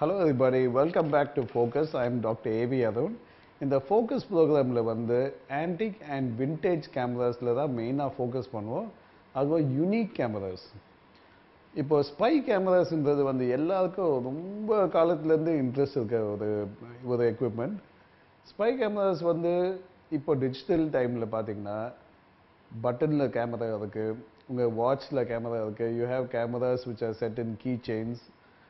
Hello everybody, welcome back to Focus. I am Dr. A.V. Arun. இந்த focus ப்ரோக்ராமில் வந்து antique and vintage கேமராஸில் தான் மெயினாக ஃபோக்கஸ் பண்ணுவோம் அதுவும் யூனிக் கேமராஸ் இப்போ ஸ்பை கேமராஸ்ன்றது வந்து எல்லாருக்கும் ரொம்ப காலத்துலேருந்து இன்ட்ரெஸ்ட் இருக்க ஒரு ஒரு எக்யூப்மெண்ட் ஸ்பை கேமராஸ் வந்து இப்போ டிஜிட்டல் டைமில் பார்த்தீங்கன்னா பட்டனில் கேமரா இருக்குது உங்கள் வாட்ச்சில் கேமரா இருக்குது you have cameras which are set in key chains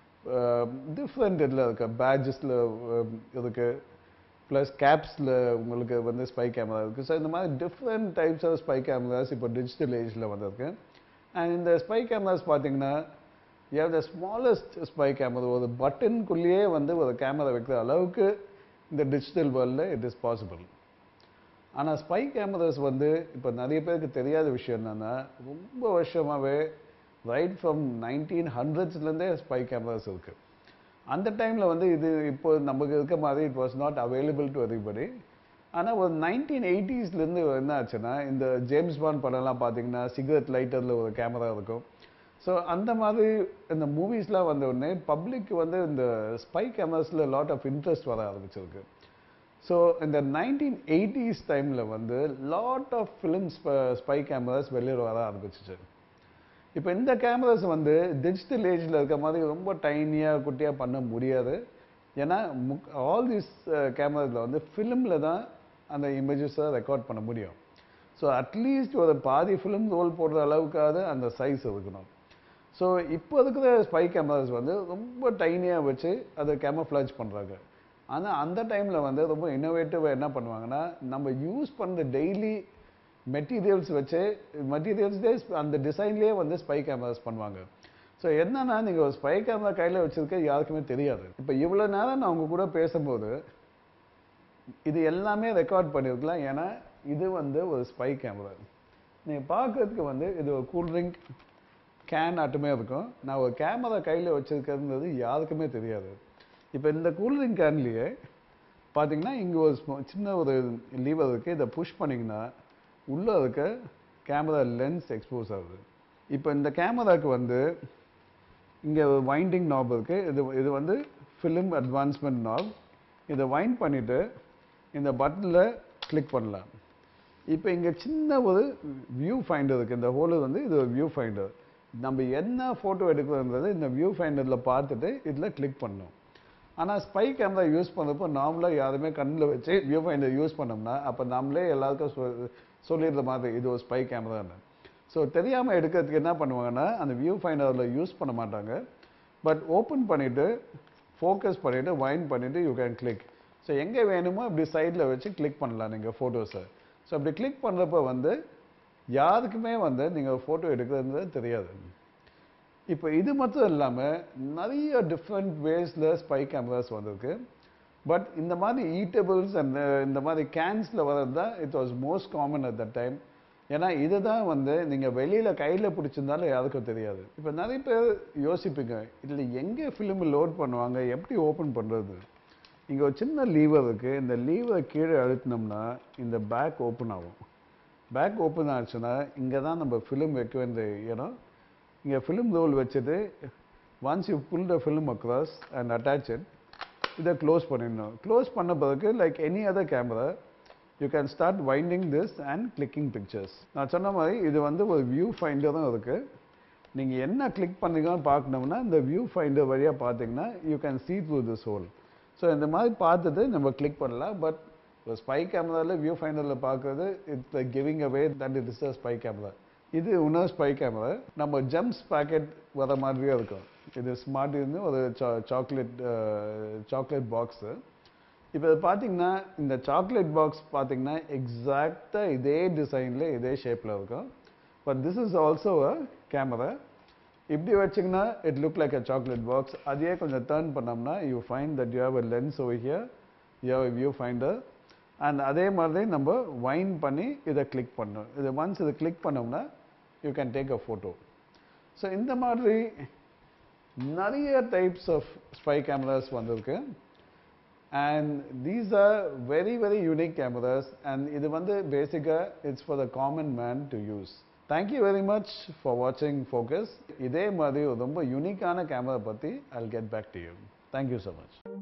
different இதில் இருக்கு பேட்ஜஸில் இருக்குது ப்ளஸ் கேப்ஸில் உங்களுக்கு வந்து ஸ்பை கேமரா இருக்குது ஸோ இந்த மாதிரி different types of spy cameras இப்போ டிஜிட்டல் ஏஜில் வந்திருக்கு அண்ட் இந்த ஸ்பை கேமராஸ் பார்த்தீங்கன்னா a the smallest spy camera ஒரு பட்டனுக்குள்ளேயே வந்து ஒரு கேமரா வைக்கிற அளவுக்கு இந்த டிஜிட்டல் வேர்ல்டில் இட் இஸ் பாசிபிள் ஆனால் ஸ்பை கேமராஸ் வந்து இப்போ நிறைய பேருக்கு தெரியாத விஷயம் என்னென்னா ரொம்ப வருஷமாகவே ரைட் ஃப்ரம் நைன்டீன் ஹண்ட்ரட்ஸ்லேருந்தே ஸ்பை கேமராஸ் இருக்குது அந்த டைமில் வந்து இது இப்போ நமக்கு இருக்க மாதிரி it was not available to everybody ஆனால் ஒரு நைன்டீன் எயிட்டிஸ்லேருந்து என்ன ஆச்சுன்னா இந்த ஜேம்ஸ் பாண்ட் படம்லாம் பார்த்தீங்கன்னா சிகரெட் லைட்டரில் ஒரு கேமரா இருக்கும் ஸோ அந்த மாதிரி இந்த மூவிஸ்லாம் வந்த உடனே பப்ளிக் வந்து இந்த ஸ்பை கேமராஸில் லாட் ஆஃப் இன்ட்ரெஸ்ட் வர ஆரம்பிச்சிருக்கு ஸோ இந்த நைன்டீன் எயிட்டிஸ் டைமில் வந்து lot of films spy cameras வெளியில் வர ஆரம்பிச்சிச்சு இப்போ இந்த கேமராஸ் வந்து டிஜிட்டல் ஏஜில் இருக்க மாதிரி ரொம்ப டைனியாக குட்டியாக பண்ண முடியாது ஏன்னா முக் ஆல் தீஸ் கேமராஸில் வந்து ஃபிலிமில் தான் அந்த இமேஜஸை ரெக்கார்ட் பண்ண முடியும் ஸோ அட்லீஸ்ட் ஒரு பாதி ஃபிலிம் ரோல் போடுற அளவுக்காவது அந்த சைஸ் இருக்கணும் ஸோ இப்போ இருக்கிற ஸ்பை கேமராஸ் வந்து ரொம்ப டைனியாக வச்சு அதை கேமஃப்ளாஜ் பண்ணுறாங்க ஆனால் அந்த டைமில் வந்து ரொம்ப இன்னோவேட்டிவாக என்ன பண்ணுவாங்கன்னா நம்ம யூஸ் பண்ணுற டெய்லி மெட்டீரியல்ஸ் வச்சு மெட்டீரியல்ஸ்லேயே அந்த டிசைன்லேயே வந்து ஸ்பை கேமராஸ் பண்ணுவாங்க ஸோ என்னன்னா நீங்கள் ஒரு ஸ்பை கேமரா கையில் வச்சுருக்க யாருக்குமே தெரியாது இப்போ இவ்வளோ நேரம் நான் உங்க கூட பேசும்போது இது எல்லாமே ரெக்கார்ட் பண்ணியிருக்கலாம் ஏன்னா இது வந்து ஒரு ஸ்பை கேமரா நீங்கள் பார்க்கறதுக்கு வந்து இது ஒரு கூல்ட்ரிங்க் கேன் ஆட்டுமே இருக்கும் நான் ஒரு கேமரா கையில் வச்சுருக்கிறது யாருக்குமே தெரியாது இப்போ இந்த கூல்ட்ரிங்க் கேன்லேயே பார்த்தீங்கன்னா இங்கே ஒரு சின்ன ஒரு லீவர் இருக்குது இதை புஷ் பண்ணிங்கன்னா உள்ளே இருக்க கேமரா லென்ஸ் எக்ஸ்போஸ் ஆகுது இப்போ இந்த கேமராவுக்கு வந்து இங்கே ஒரு வைண்டிங் நாப் இருக்குது இது இது வந்து ஃபிலிம் அட்வான்ஸ்மெண்ட் நாப் இதை வைண்ட் பண்ணிவிட்டு இந்த பட்டனில் கிளிக் பண்ணலாம் இப்போ இங்கே சின்ன ஒரு வியூ ஃபைண்டர் இருக்குது இந்த ஹோலு வந்து இது ஒரு வியூ ஃபைண்டர் நம்ம என்ன ஃபோட்டோ எடுக்கிறோன்றது இந்த வியூ ஃபைண்டரில் பார்த்துட்டு இதில் கிளிக் பண்ணணும் ஆனால் ஸ்பை கேமரா யூஸ் பண்ணுறப்போ நார்மலாக யாருமே கண்ணில் வச்சு வியூ ஃபைண்டர் யூஸ் பண்ணோம்னா அப்போ நாமளே எல்லாருக்கும் சொ சொல்லிடுற மாதிரி இது ஒரு ஸ்பை கேமரான்னு ஸோ தெரியாமல் எடுக்கிறதுக்கு என்ன பண்ணுவாங்கன்னா அந்த வியூ ஃபைண்டரில் யூஸ் பண்ண மாட்டாங்க பட் ஓப்பன் பண்ணிவிட்டு ஃபோக்கஸ் பண்ணிவிட்டு வைண்ட் பண்ணிவிட்டு யூ கேன் கிளிக் ஸோ எங்கே வேணுமோ இப்படி சைடில் வச்சு கிளிக் பண்ணலாம் நீங்கள் ஃபோட்டோஸை ஸோ அப்படி கிளிக் பண்ணுறப்ப வந்து யாருக்குமே வந்து நீங்கள் ஃபோட்டோ எடுக்கிறது தெரியாது இப்போ இது மட்டும் இல்லாமல் நிறைய டிஃப்ரெண்ட் வேஸில் ஸ்பை கேமராஸ் வந்திருக்கு பட் இந்த மாதிரி ஈட்டபிள்ஸ் அண்ட் இந்த மாதிரி கேன்ஸில் வர்றது தான் it was most common at that time ஏன்னா இதுதான் வந்து நீங்கள் வெளியில் கையில் பிடிச்சிருந்தாலும் யாருக்கும் தெரியாது இப்போ நிறைய பேர் யோசிப்பீங்க இதில் எங்கே ஃபிலிம் லோட் பண்ணுவாங்க எப்படி ஓப்பன் பண்ணுறது இங்கே ஒரு சின்ன லீவர் இருக்குது இந்த லீவரை கீழே அழுத்தினோம்னா இந்த பேக் ஓப்பன் ஆகும் பேக் ஓப்பன் ஆச்சுன்னா இங்கே தான் நம்ம ஃபிலிம் வைக்க வேண்டிய இடம் இங்கே ஃபிலிம் ரோல் வச்சுட்டு once you pull the film across and attach it இதை க்ளோஸ் பண்ணிடணும் க்ளோஸ் பண்ண பிறகு like any other camera you can start winding this and clicking pictures நான் சொன்ன மாதிரி இது வந்து ஒரு வியூ ஃபைண்டரும் இருக்குது நீங்கள் என்ன கிளிக் பண்ணுறீங்கன்னு பார்க்கணும்னா இந்த வியூ ஃபைண்டர் வழியாக பார்த்தீங்கன்னா you can see through this hole so இந்த மாதிரி பார்த்துட்டு நம்ம கிளிக் பண்ணலாம் பட் ஒரு ஸ்பை கேமராவில் வியூ ஃபைண்டரில் பார்க்குறது it's like giving away that it is a spy camera இது இன்னொரு ஸ்பை கேமரா நம்ம ஜம்ப்ஸ் பேக்கெட் வர மாதிரியே இருக்கும் இது ஸ்மார்ட் இருந்து ஒரு சாக்லேட் சாக்லேட் பாக்ஸு இப்போ இது பார்த்தீங்கன்னா இந்த சாக்லேட் பாக்ஸ் பார்த்தீங்கன்னா எக்ஸாக்டாக இதே டிசைனில் இதே ஷேப்பில் இருக்கும் but this is also a camera இப்படி வச்சிங்கன்னா it look like a chocolate box அதையே கொஞ்சம் டேர்ன் பண்ணோம்னா you find that you have a lens over here you have view finder and அதே மாதிரி நம்ம வைன் பண்ணி இதை கிளிக் பண்ணணும் இது ஒன்ஸ் இதை கிளிக் பண்ணோம்னா you can take a photo so இந்த மாதிரி நிறைய டைப்ஸ் ஆஃப் ஸ்பை கேமராஸ் வந்திருக்கு and these are very very unique cameras and இது வந்து பேசிக்காக it's for the common man to use thank you very much for வாட்சிங் ஃபோக்கஸ் இதே மாதிரி ஒரு ரொம்ப யூனிக்கான கேமரா பற்றி I'll get back to you thank you so much